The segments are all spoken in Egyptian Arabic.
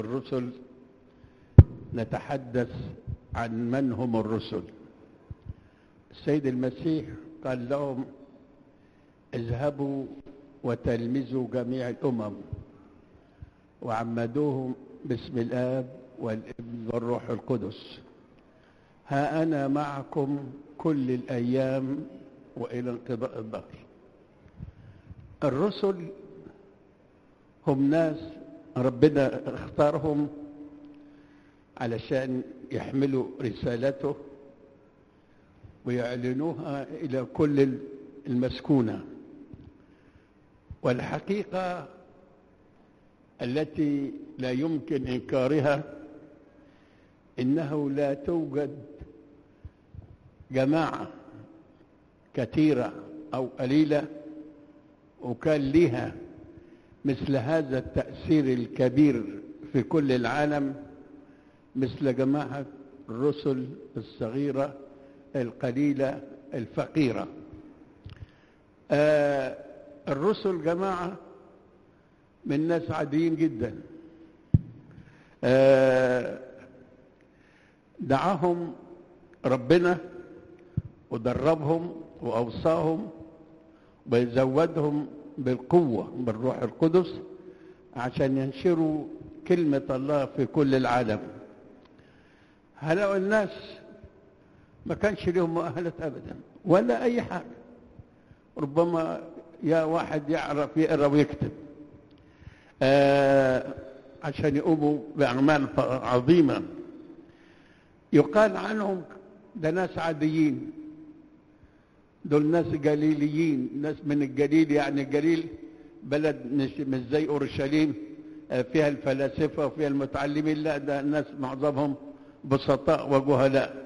الرسل نتحدث عن من هم الرسل السيد المسيح قال لهم اذهبوا وتلمذوا جميع الأمم وعمدوهم باسم الآب والابن والروح القدس ها أنا معكم كل الأيام وإلى انقضاء الظهر الرسل هم ناس ربنا اختارهم علشان يحملوا رسالته ويعلنوها إلى كل المسكونة والحقيقة التي لا يمكن إنكارها إنه لا توجد جماعة كثيرة أو قليلة وكان لها مثل هذا التأثير الكبير في كل العالم مثل جماعة الرسل الصغيرة القليلة الفقيرة آه الرسل جماعة من ناس عاديين جدا آه دعاهم ربنا ودربهم وأوصاهم ويزودهم بالقوة بالروح القدس عشان ينشروا كلمة الله في كل العالم هؤلاء الناس ما كانش لهم مؤهلة أبدا ولا أي حاجة ربما يا واحد يعرف يقرأ ويكتب آه عشان يقوموا بأعمال عظيمة يقال عنهم ده ناس عاديين دول ناس جليليين ناس من الجليل يعني الجليل بلد مش, مش زي اورشليم فيها الفلاسفه وفيها المتعلمين لا ده الناس معظمهم بسطاء وجهلاء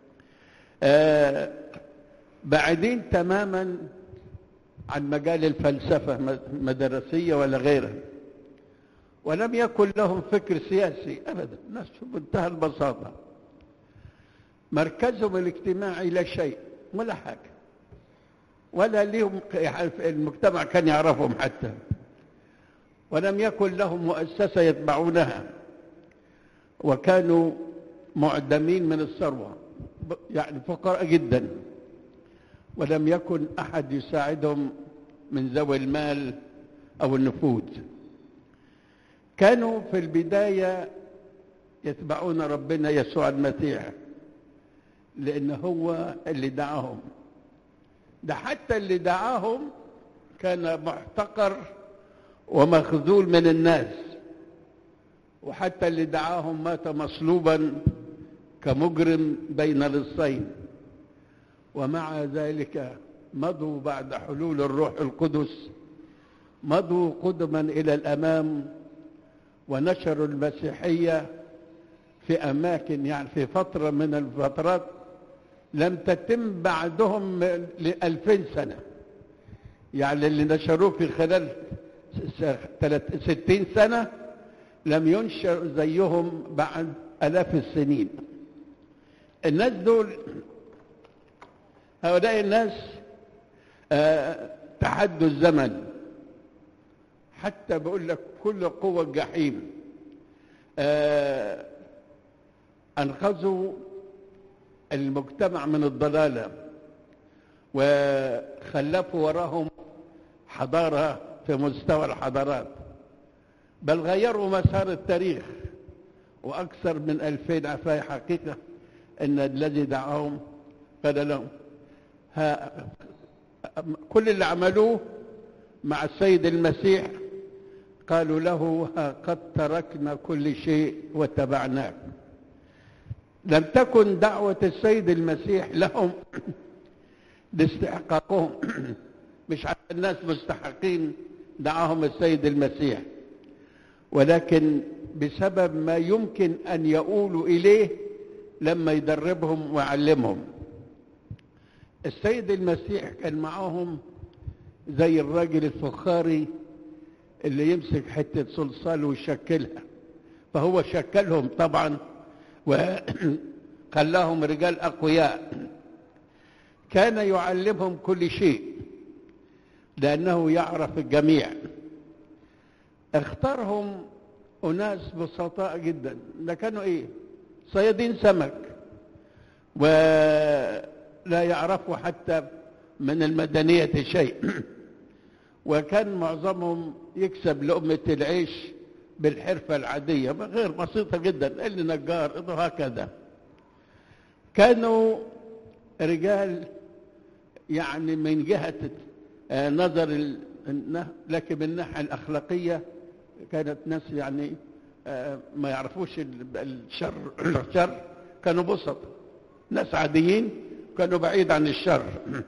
آه بعيدين تماما عن مجال الفلسفه مدرسيه ولا غيرها ولم يكن لهم فكر سياسي ابدا ناس بمنتهى البساطه مركزهم الاجتماعي لا شيء ولا حاجه ولا لهم المجتمع كان يعرفهم حتى ولم يكن لهم مؤسسة يتبعونها وكانوا معدمين من الثروة يعني فقراء جدا ولم يكن أحد يساعدهم من ذوي المال أو النفوذ كانوا في البداية يتبعون ربنا يسوع المسيح لأن هو اللي دعاهم ده حتى اللي دعاهم كان محتقر ومخذول من الناس وحتى اللي دعاهم مات مصلوبا كمجرم بين لصين ومع ذلك مضوا بعد حلول الروح القدس مضوا قدما الى الامام ونشروا المسيحيه في اماكن يعني في فتره من الفترات لم تتم بعدهم لألفين سنة يعني اللي نشروه في خلال ستين سنة لم ينشر زيهم بعد ألاف السنين الناس دول هؤلاء الناس آه تحدوا الزمن حتى بقول لك كل قوة الجحيم آه أنقذوا المجتمع من الضلالة وخلفوا وراهم حضارة في مستوى الحضارات بل غيروا مسار التاريخ وأكثر من ألفين فهي حقيقة أن الذي دعاهم قال لهم ها كل اللي عملوه مع السيد المسيح قالوا له ها قد تركنا كل شيء وتبعناك لم تكن دعوة السيد المسيح لهم لاستحقاقهم مش على الناس مستحقين دعاهم السيد المسيح ولكن بسبب ما يمكن أن يقولوا إليه لما يدربهم ويعلمهم السيد المسيح كان معاهم زي الراجل الفخاري اللي يمسك حتة صلصال ويشكلها فهو شكلهم طبعا وخلاهم رجال أقوياء كان يعلمهم كل شيء لأنه يعرف الجميع اختارهم أناس بسطاء جدا ده كانوا إيه صيادين سمك ولا يعرفوا حتى من المدنية شيء وكان معظمهم يكسب لقمة العيش بالحرفة العادية غير بسيطة جدا اللي نجار وهكذا كانوا رجال يعني من جهة نظر لكن من الناحية الأخلاقية كانت ناس يعني ما يعرفوش الشر الشر كانوا بسط ناس عاديين كانوا بعيد عن الشر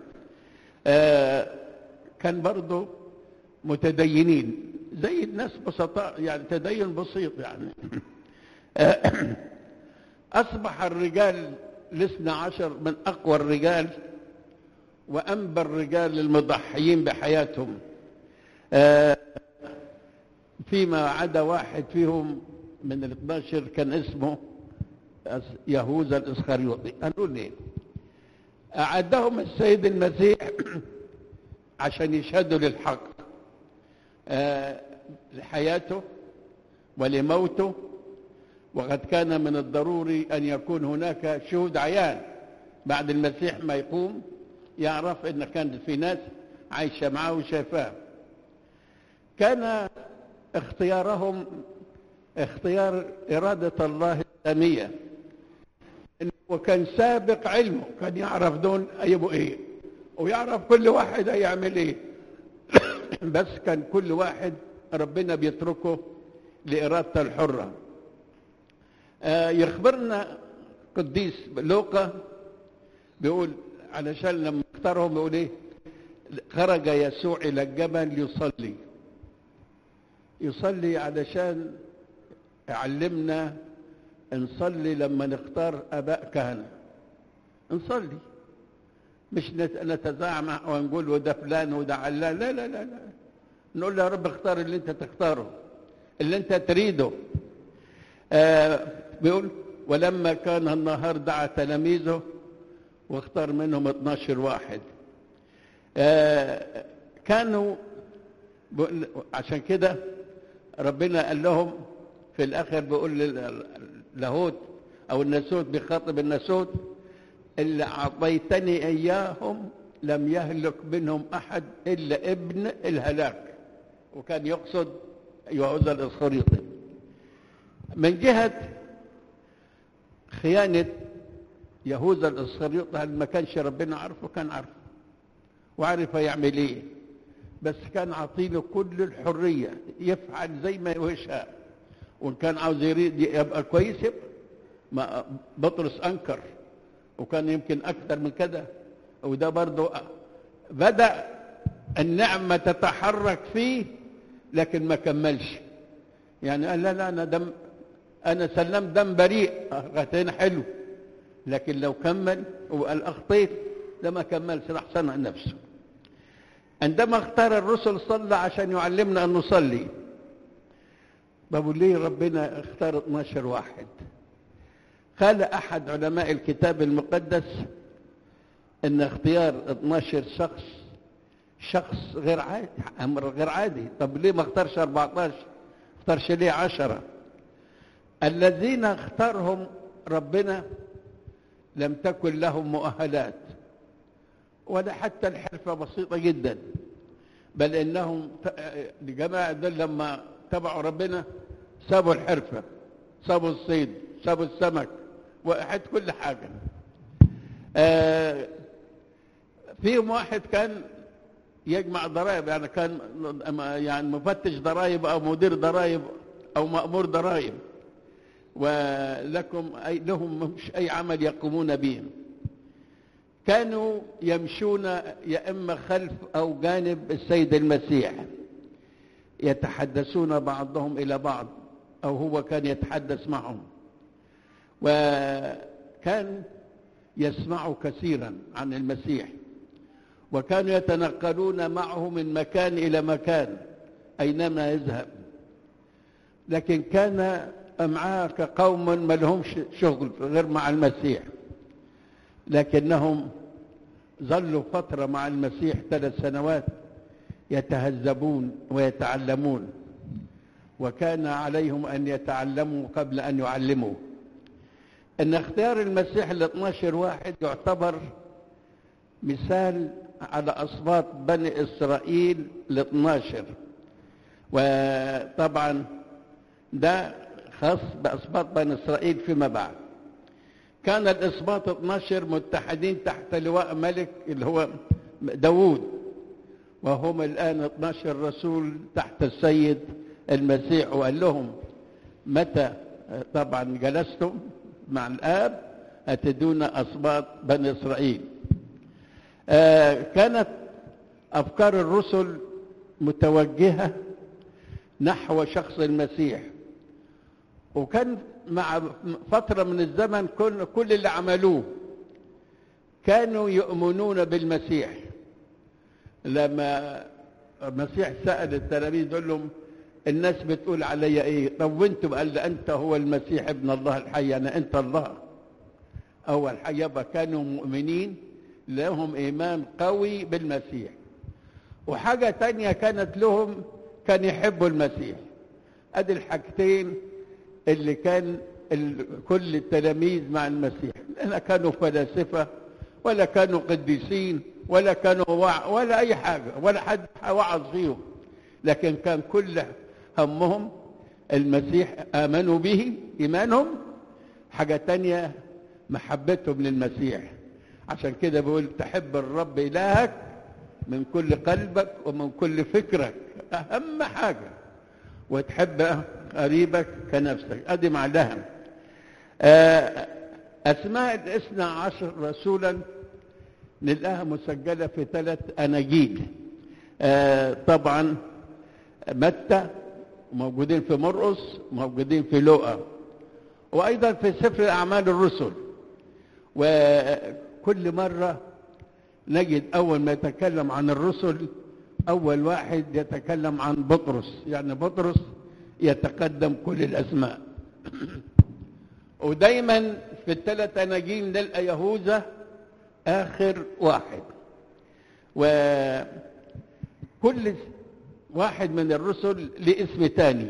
كان برضه متدينين زي الناس بسطاء يعني تدين بسيط يعني أصبح الرجال الاثنى عشر من أقوى الرجال وأنبى الرجال المضحيين بحياتهم فيما عدا واحد فيهم من ال 12 كان اسمه يهوذا الإسخريوطي هنقول ليه أعدهم السيد المسيح عشان يشهدوا للحق آه لحياته ولموته وقد كان من الضروري أن يكون هناك شهود عيان بعد المسيح ما يقوم يعرف أن كان في ناس عايشة معه وشافاه كان اختيارهم اختيار إرادة الله السامية وكان سابق علمه كان يعرف دول يبقوا ايه ويعرف كل واحد هيعمل ايه بس كان كل واحد ربنا بيتركه لإرادته الحرة آه يخبرنا قديس لوقا بيقول علشان لما اختارهم بيقول ايه خرج يسوع إلى الجبل يصلي يصلي علشان يعلمنا نصلي لما نختار اباء كهنه نصلي مش نتزعمع ونقول وده فلان وده علان لا لا لا لا نقول له يا رب اختار اللي انت تختاره اللي انت تريده آه بيقول ولما كان النهار دعا تلاميذه واختار منهم 12 واحد آه كانوا عشان كده ربنا قال لهم في الاخر بيقول لاهوت او الناسوت بيخاطب الناسوت اللي اعطيتني اياهم لم يهلك منهم احد الا ابن الهلاك وكان يقصد يهوذا الاسخريطي من جهه خيانه يهوذا الاسخريطي هل ما كانش ربنا عارفه كان عارفه وعرف يعمل ايه بس كان عطيله كل الحريه يفعل زي ما يشاء وان كان عاوز يريد يبقى كويس يبقى ما بطرس انكر وكان يمكن اكثر من كده وده برضه بدا النعمه تتحرك فيه لكن ما كملش يعني قال لا لا انا دم انا سلمت دم بريء غتين حلو لكن لو كمل وقال اخطيت ده ما كملش راح صنع نفسه عندما اختار الرسل صلى عشان يعلمنا ان نصلي بقول ليه ربنا اختار 12 واحد قال احد علماء الكتاب المقدس ان اختيار 12 شخص شخص غير عادي امر غير عادي طب ليه ما اختارش 14 اختارش ليه 10 الذين اختارهم ربنا لم تكن لهم مؤهلات ولا حتى الحرفة بسيطة جدا بل انهم الجماعة دول لما تبعوا ربنا سابوا الحرفة سابوا الصيد سابوا السمك وحد كل حاجة آه فيهم واحد كان يجمع ضرائب يعني كان يعني مفتش ضرائب او مدير ضرائب او مأمور ضرائب ولكم أي لهم مش اي عمل يقومون به كانوا يمشون يا اما خلف او جانب السيد المسيح يتحدثون بعضهم الى بعض او هو كان يتحدث معهم وكان يسمع كثيرا عن المسيح وكانوا يتنقلون معه من مكان الى مكان اينما يذهب لكن كان معاه كقوم ما لهمش شغل غير مع المسيح لكنهم ظلوا فترة مع المسيح ثلاث سنوات يتهذبون ويتعلمون وكان عليهم أن يتعلموا قبل أن يعلموا أن اختيار المسيح ل 12 واحد يعتبر مثال على أصوات بني إسرائيل ل 12 وطبعا ده خاص بأسباط بني إسرائيل فيما بعد كان الإسباط 12 متحدين تحت لواء ملك اللي هو داوود وهم الآن 12 رسول تحت السيد المسيح وقال لهم متى طبعا جلستم مع الآب هتدون أسباط بني إسرائيل آه كانت أفكار الرسل متوجهة نحو شخص المسيح وكان مع فترة من الزمن كل, كل اللي عملوه كانوا يؤمنون بالمسيح لما المسيح سأل التلاميذ قال لهم الناس بتقول علي ايه طب وانتم قال انت هو المسيح ابن الله الحي انا انت الله اول حاجه كانوا مؤمنين لهم ايمان قوي بالمسيح وحاجه تانية كانت لهم كان يحبوا المسيح ادي الحاجتين اللي كان كل التلاميذ مع المسيح لا كانوا فلاسفه ولا كانوا قديسين ولا كانوا وع ولا اي حاجه ولا حد وعظ فيهم لكن كان كل همهم المسيح آمنوا به إيمانهم حاجة تانية محبتهم للمسيح عشان كده بيقول تحب الرب إلهك من كل قلبك ومن كل فكرك أهم حاجة وتحب قريبك كنفسك أدي معناها أسماء الاثنى عشر رسولا نلاقيها مسجلة في ثلاث أناجيل طبعا متى موجودين في مرقس موجودين في لوقا وايضا في سفر اعمال الرسل وكل مره نجد اول ما يتكلم عن الرسل اول واحد يتكلم عن بطرس يعني بطرس يتقدم كل الاسماء ودايما في الثلاث اناجيل نلقى يهوذا اخر واحد وكل واحد من الرسل لاسم تاني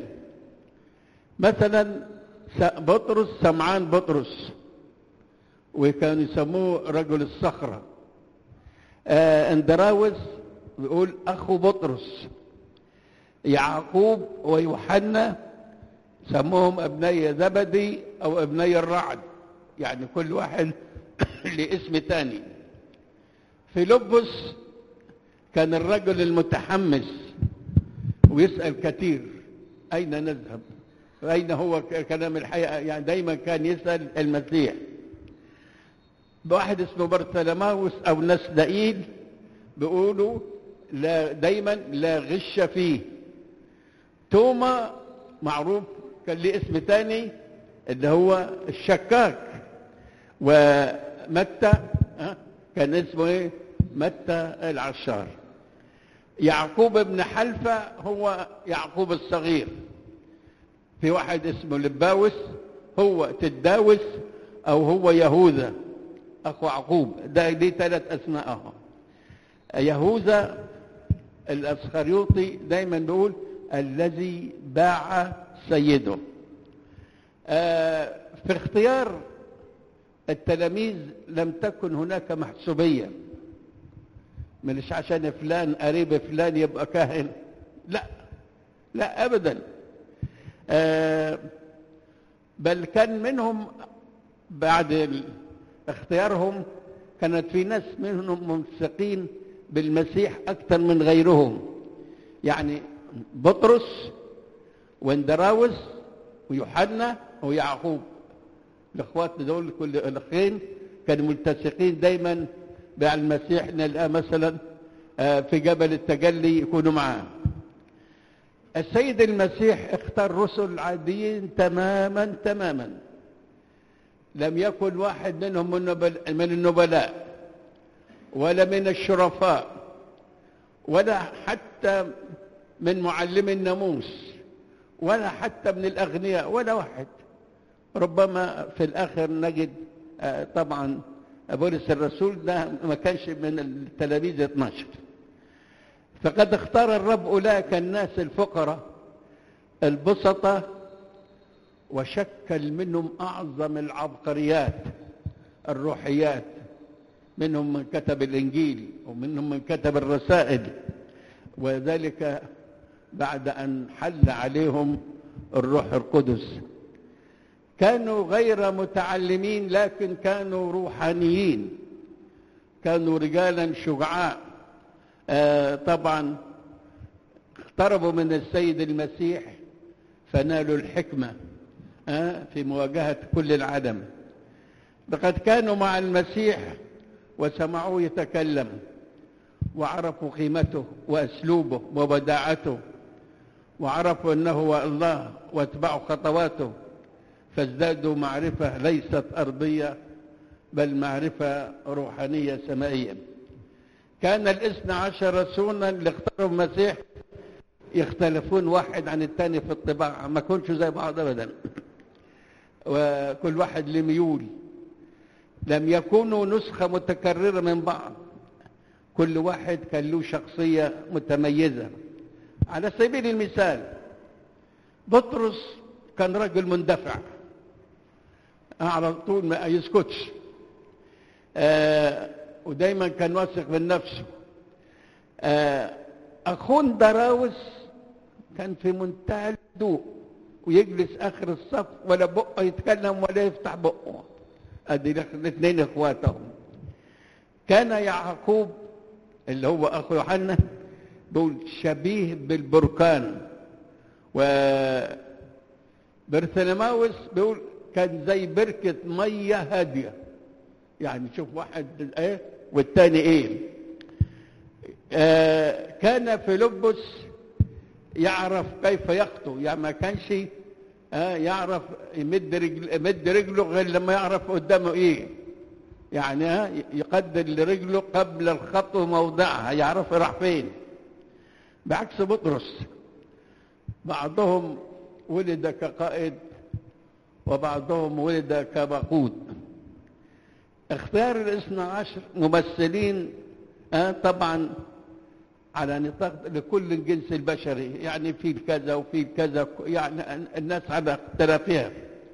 مثلا بطرس سمعان بطرس وكانوا يسموه رجل الصخرة آه اندراوس بيقول أخو بطرس يعقوب ويوحنا سموهم ابني زبدي أو ابني الرعد يعني كل واحد لاسم تاني فيلبس كان الرجل المتحمس ويسأل كثير أين نذهب أين هو كلام الحياة يعني دايما كان يسأل المسيح واحد اسمه برثلماوس أو نسدائيل بيقولوا لا دايما لا غش فيه توما معروف كان ليه اسم تاني اللي هو الشكاك ومتى كان اسمه ايه متى العشار يعقوب بن حلفة هو يعقوب الصغير في واحد اسمه لباوس هو تداوس او هو يهوذا اخو يعقوب ده دي ثلاث اسماء اهو يهوذا الاسخريوطي دايما بيقول الذي باع سيده آه في اختيار التلاميذ لم تكن هناك محسوبيه مش عشان فلان قريب فلان يبقى كاهن لا لا ابدا آه بل كان منهم بعد اختيارهم كانت في ناس منهم ممسكين بالمسيح اكثر من غيرهم يعني بطرس واندراوس ويوحنا ويعقوب الاخوات دول كل الاخين كانوا ملتصقين دايما مع المسيح نلقاه مثلا في جبل التجلي يكونوا معاه السيد المسيح اختار رسل عاديين تماما تماما لم يكن واحد منهم من النبلاء ولا من الشرفاء ولا حتى من معلم الناموس ولا حتى من الأغنياء ولا واحد ربما في الآخر نجد طبعا بولس الرسول ده ما كانش من التلاميذ 12 فقد اختار الرب أولئك الناس الفقراء البسطة وشكل منهم أعظم العبقريات الروحيات منهم من كتب الإنجيل ومنهم من كتب الرسائل وذلك بعد أن حل عليهم الروح القدس كانوا غير متعلمين لكن كانوا روحانيين كانوا رجالا شجعاء آه طبعا اقتربوا من السيد المسيح فنالوا الحكمة آه في مواجهة كل العالم لقد كانوا مع المسيح وسمعوه يتكلم وعرفوا قيمته وأسلوبه وبداعته وعرفوا أنه هو الله واتبعوا خطواته فازدادوا معرفة ليست أرضية بل معرفة روحانية سمائية كان الاثنى عشر رسولا اللي اختاروا المسيح يختلفون واحد عن الثاني في الطباع ما كنتش زي بعض أبدا وكل واحد له ميول لم يكونوا نسخة متكررة من بعض كل واحد كان له شخصية متميزة على سبيل المثال بطرس كان رجل مندفع على طول ما يسكتش آه ودايما كان واثق من نفسه آه اخون دراوس كان في منتهى الهدوء ويجلس اخر الصف ولا بقه يتكلم ولا يفتح بقه ادي الاثنين اخواتهم كان يعقوب اللي هو اخو يوحنا بيقول شبيه بالبركان و برثلماوس بيقول كان زي بركة مية هادية يعني شوف واحد ايه والتاني ايه آه كان فيلبس يعرف كيف يخطو يعني ما كانش آه يعرف يمد رجل يمد رجله غير لما يعرف قدامه ايه يعني آه يقدر لرجله قبل الخطو موضعها يعرف راح فين بعكس بطرس بعضهم ولد كقائد وبعضهم ولد كبقود اختار الاثنى عشر ممثلين آه طبعا على نطاق لكل الجنس البشري يعني في كذا وفي كذا يعني الناس على اختلافها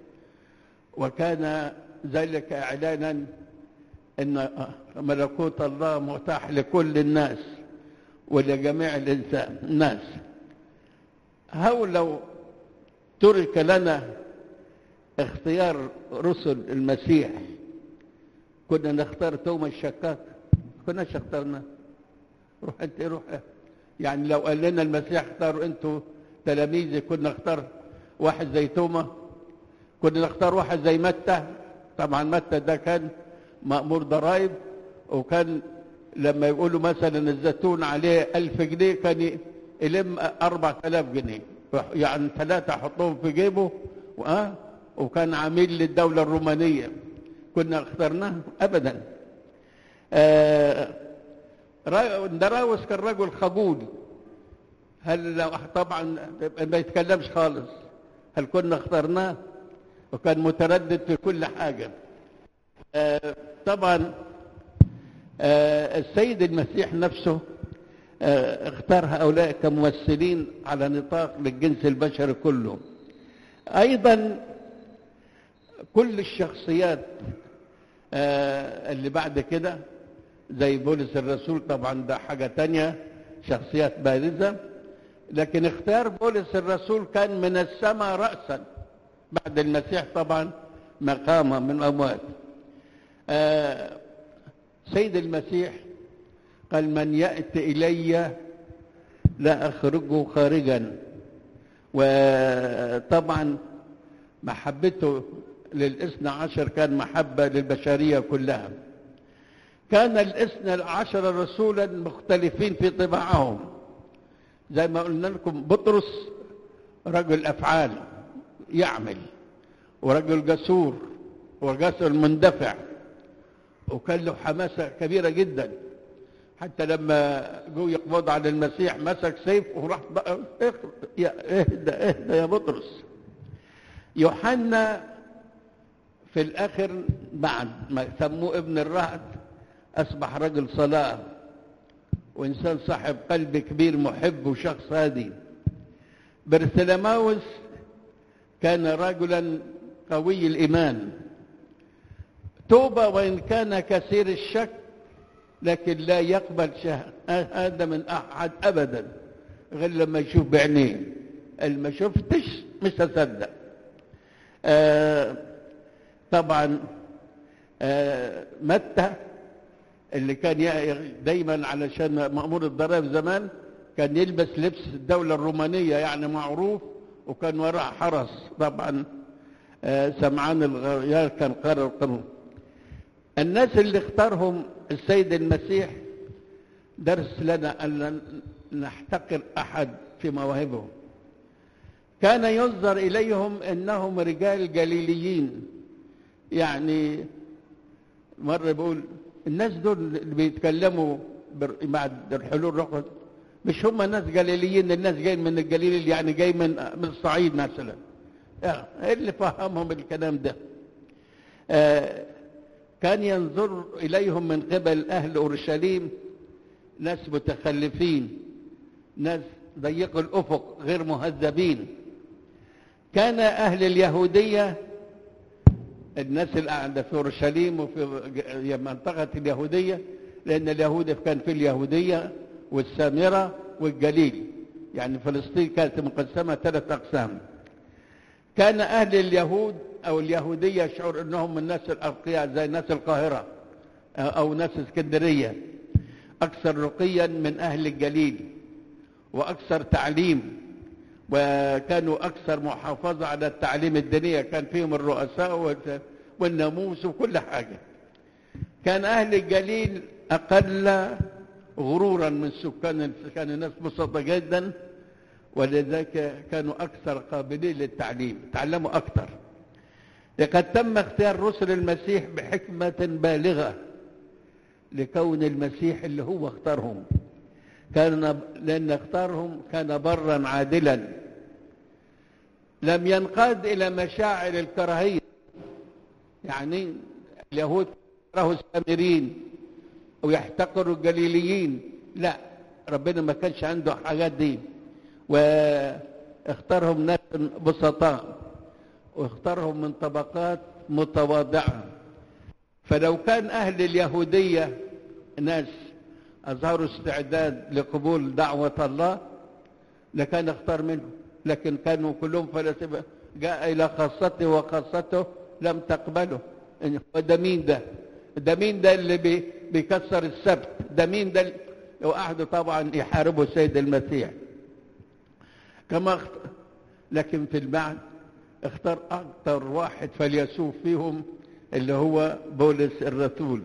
وكان ذلك اعلانا ان ملكوت الله متاح لكل الناس ولجميع الانسان الناس هو لو ترك لنا اختيار رسل المسيح كنا نختار توما الشكاك كناش اخترنا روح انت روح يعني لو قال لنا المسيح اختاروا انتوا تلاميذي كنا نختار واحد زي توما كنا نختار واحد زي متى طبعا متى ده كان مأمور ضرائب وكان لما يقولوا مثلا الزيتون عليه ألف جنيه كان يلم أربع آلاف جنيه يعني ثلاثة حطهم في جيبه وأه وكان عميل للدولة الرومانية كنا اخترناه أبدا آه دراوس كان رجل خجول هل لو طبعا ما يتكلمش خالص هل كنا اخترناه وكان متردد في كل حاجة آه طبعا آه السيد المسيح نفسه آه اختار هؤلاء كممثلين على نطاق للجنس البشري كله ايضا كل الشخصيات آه اللي بعد كده زي بولس الرسول طبعا ده حاجة تانية شخصيات بارزة لكن اختيار بولس الرسول كان من السماء رأسا بعد المسيح طبعا مقامة من الأموات آه سيد المسيح قال من يأتي إلي لا أخرجه خارجا وطبعا محبته للاثنى عشر كان محبة للبشرية كلها كان الاثنى عشر رسولا مختلفين في طباعهم زي ما قلنا لكم بطرس رجل أفعال يعمل ورجل جسور وجسر مندفع وكان له حماسة كبيرة جدا حتى لما جو يقبض على المسيح مسك سيف وراح بقى اهدى اهدى يا بطرس يوحنا في الاخر بعد ما سموه ابن الرهد اصبح رجل صلاه وانسان صاحب قلب كبير محب وشخص هادي برسلماوس كان رجلا قوي الإيمان توبة وإن كان كثير الشك لكن لا يقبل شهادة من أحد أبدا غير لما يشوف بعينيه اللي ما شفتش مش هصدق آه طبعا آه متى اللي كان دايما علشان مأمور الضرائب زمان كان يلبس لبس الدولة الرومانية يعني معروف وكان وراه حرس طبعا آه سمعان الغيار كان قرر القانون الناس اللي اختارهم السيد المسيح درس لنا أن نحتقر أحد في مواهبهم كان ينظر إليهم أنهم رجال جليليين يعني مرة بقول الناس دول اللي بيتكلموا مع الحلول رقم مش هم ناس جليليين الناس جايين من الجليل يعني جاي من من الصعيد مثلا ايه اللي فهمهم الكلام ده آه كان ينظر إليهم من قبل أهل أورشليم ناس متخلفين ناس ضيقوا الأفق غير مهذبين كان أهل اليهودية الناس اللي قاعدة في أورشليم وفي منطقة اليهودية لأن اليهود كان في اليهودية والسامرة والجليل يعني فلسطين كانت مقسمة ثلاث أقسام كان أهل اليهود أو اليهودية يشعر أنهم من الناس الأرقياء زي ناس القاهرة أو ناس اسكندرية أكثر رقيا من أهل الجليل وأكثر تعليم وكانوا أكثر محافظة على التعليم الدينية كان فيهم الرؤساء والناموس وكل حاجة كان أهل الجليل أقل غرورا من سكان كان الناس بسيطة جدا ولذلك كانوا أكثر قابلين للتعليم تعلموا أكثر لقد تم اختيار رسل المسيح بحكمة بالغة لكون المسيح اللي هو اختارهم كان لأن اختارهم كان برا عادلا لم ينقاد إلى مشاعر الكراهية يعني اليهود يكرهوا السامرين ويحتقروا الجليليين لا ربنا ما كانش عنده حاجات دي واختارهم ناس بسطاء واختارهم من طبقات متواضعة فلو كان أهل اليهودية ناس أظهروا استعداد لقبول دعوة الله لكان اختار منهم لكن كانوا كلهم فلاسفة جاء إلى خاصته وخاصته لم تقبله ده مين ده ده مين ده اللي بي بيكسر السبت ده مين ده وقعدوا طبعا يحاربوا السيد المسيح كما اخت... لكن في البعد اختار اكثر واحد فيلسوف فيهم اللي هو بولس الرسول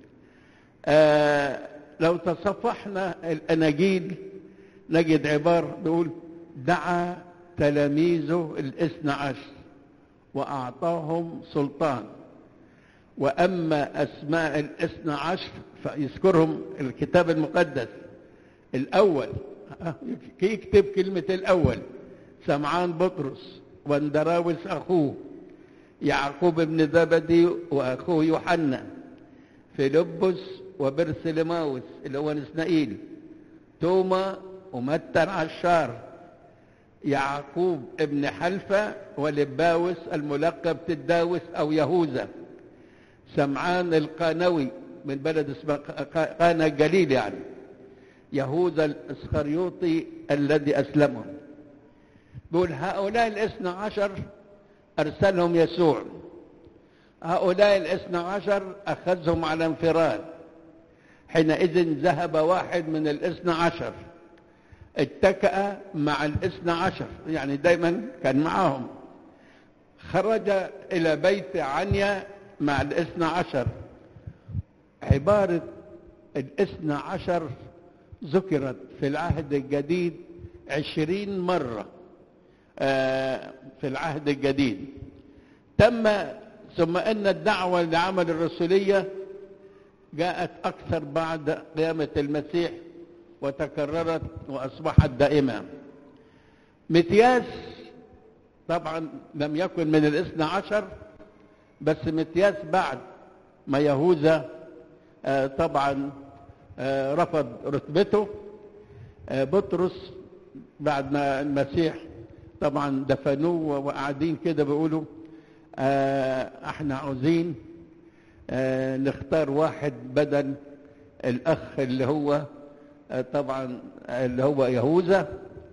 آه لو تصفحنا الاناجيل نجد عبارة بيقول دعا تلاميذه الاثنى عشر واعطاهم سلطان واما اسماء الاثنى عشر فيذكرهم الكتاب المقدس الاول يكتب كلمة الاول سمعان بطرس واندراوس اخوه يعقوب بن زبدي واخوه يوحنا فيلبس وبرسلماوس اللي هو نسنائيل توما ومتى العشار يعقوب ابن حلفة ولباوس الملقب تداوس أو يهوذا سمعان القانوي من بلد اسمه قانا الجليل يعني يهوذا الاسخريوطي الذي أسلمهم بيقول هؤلاء الاثنى عشر أرسلهم يسوع هؤلاء الاثنى عشر أخذهم على انفراد حينئذ ذهب واحد من الاثنى عشر اتكأ مع الاثنى عشر يعني دايما كان معهم خرج إلى بيت عنيا مع الاثنى عشر عبارة الاثنى عشر ذكرت في العهد الجديد عشرين مرة في العهد الجديد تم ثم أن الدعوة لعمل الرسولية جاءت أكثر بعد قيامة المسيح وتكررت وأصبحت دائمة متياس طبعا لم يكن من الاثنى عشر بس متياس بعد ما يهوذا آه طبعا آه رفض رتبته آه بطرس بعد ما المسيح طبعا دفنوه وقاعدين كده بيقولوا آه احنا عاوزين آه نختار واحد بدل الاخ اللي هو آه طبعا اللي هو يهوذا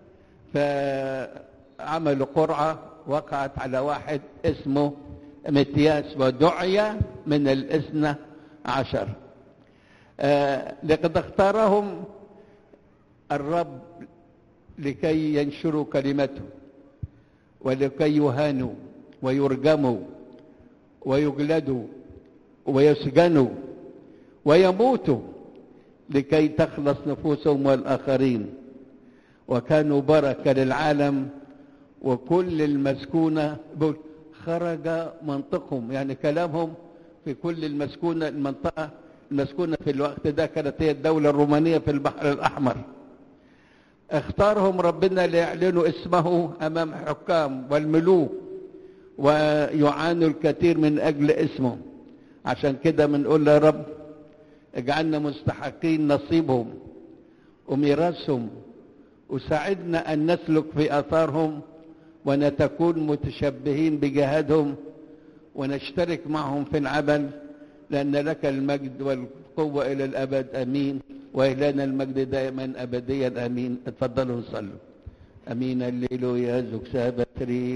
فعملوا قرعه وقعت على واحد اسمه متياس ودعي من الاثنى عشر آه لقد اختارهم الرب لكي ينشروا كلمته ولكي يهانوا ويرجموا ويجلدوا ويسجنوا ويموتوا لكي تخلص نفوسهم والآخرين وكانوا بركة للعالم وكل المسكونة خرج منطقهم يعني كلامهم في كل المسكونة المنطقة المسكونة في الوقت ده كانت هي الدولة الرومانية في البحر الأحمر اختارهم ربنا ليعلنوا اسمه أمام حكام والملوك ويعانوا الكثير من أجل اسمه عشان كده بنقول يا رب اجعلنا مستحقين نصيبهم وميراثهم وساعدنا أن نسلك في آثارهم ونتكون متشبهين بجهادهم ونشترك معهم في العمل لأن لك المجد والقوة إلى الأبد أمين وإلينا المجد دائما أبديا أمين اتفضلوا صلوا أمين الليل يا زكسابتري